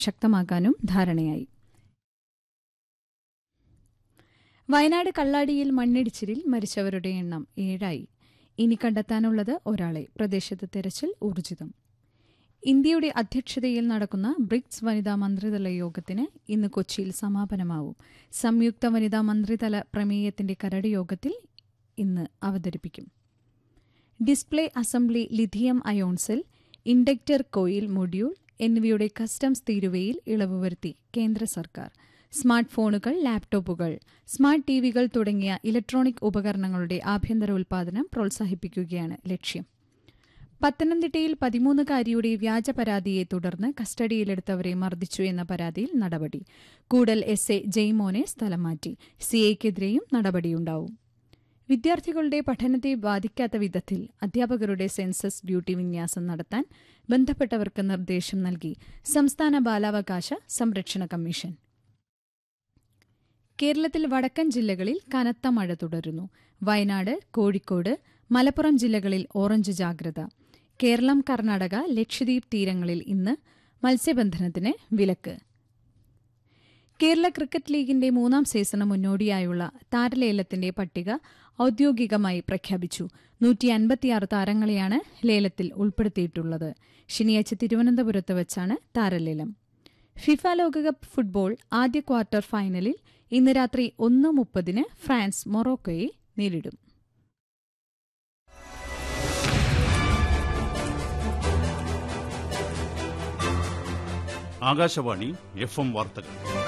ശക്തമാക്കാനും ധാരണയായി വയനാട് കള്ളാടിയിൽ മണ്ണിടിച്ചിലിൽ മരിച്ചവരുടെ എണ്ണം ഏഴായി ഇനി കണ്ടെത്താനുള്ളത് ഒരാളെ പ്രദേശത്ത് തെരച്ചിൽ ഊർജിതം ഇന്ത്യയുടെ അധ്യക്ഷതയിൽ നടക്കുന്ന ബ്രിക്സ് വനിതാ മന്ത്രിതല യോഗത്തിന് ഇന്ന് കൊച്ചിയിൽ സമാപനമാവും സംയുക്ത വനിതാ മന്ത്രിതല പ്രമേയത്തിന്റെ കരട് യോഗത്തിൽ ഇന്ന് അവതരിപ്പിക്കും display assembly lithium ion cell inductor coil module എന്നിവയുടെ കസ്റ്റംസ് തീരുവയിൽ ഇളവ് വരുത്തി കേന്ദ്ര സർക്കാർ സ്മാർട്ട് ഫോണുകൾ ലാപ്ടോപ്പുകൾ സ്മാർട്ട് ടിവികൾ തുടങ്ങിയ ഇലക്ട്രോണിക് ഉപകരണങ്ങളുടെ ആഭ്യന്തര ഉൽപാദനം പ്രോത്സാഹിപ്പിക്കുകയാണ് ലക്ഷ്യം പത്തനംതിട്ടയിൽ പതിമൂന്നുകാരിയുടെ വ്യാജ പരാതിയെ തുടർന്ന് കസ്റ്റഡിയിലെടുത്തവരെ മർദ്ദിച്ചു എന്ന പരാതിയിൽ നടപടി കൂടൽ എസ് എ ജെയ്മോനെ സ്ഥലം മാറ്റി സിഐക്കെതിരെയും നടപടിയുണ്ടാവും വിദ്യാർത്ഥികളുടെ പഠനത്തെ ബാധിക്കാത്ത വിധത്തിൽ അധ്യാപകരുടെ സെൻസസ് ഡ്യൂട്ടി വിന്യാസം നടത്താൻ ബന്ധപ്പെട്ടവർക്ക് നിർദ്ദേശം നൽകി സംസ്ഥാന ബാലാവകാശ സംരക്ഷണ കമ്മീഷൻ കേരളത്തിൽ വടക്കൻ ജില്ലകളിൽ കനത്ത മഴ തുടരുന്നു വയനാട് കോഴിക്കോട് മലപ്പുറം ജില്ലകളിൽ ഓറഞ്ച് ജാഗ്രത കേരളം കർണാടക ലക്ഷദ്വീപ് തീരങ്ങളിൽ ഇന്ന് മത്സ്യബന്ധനത്തിന് വിലക്ക് കേരള ക്രിക്കറ്റ് ലീഗിന്റെ മൂന്നാം സീസണ് മുന്നോടിയായുള്ള താരലേലത്തിന്റെ പട്ടിക ഔദ്യോഗികമായി പ്രഖ്യാപിച്ചു നൂറ്റി അൻപത്തിയാറ് താരങ്ങളെയാണ് ലേലത്തിൽ ഉൾപ്പെടുത്തിയിട്ടുള്ളത് ശനിയാഴ്ച തിരുവനന്തപുരത്ത് വച്ചാണ് താരലേലം ഫിഫ ലോകകപ്പ് ഫുട്ബോൾ ആദ്യ ക്വാർട്ടർ ഫൈനലിൽ ഇന്ന് രാത്രി ഒന്ന് മുപ്പതിന് ഫ്രാൻസ് മൊറോക്കോയെ നേരിടും ആകാശവാണി എഫ് എം വാർത്തകൾ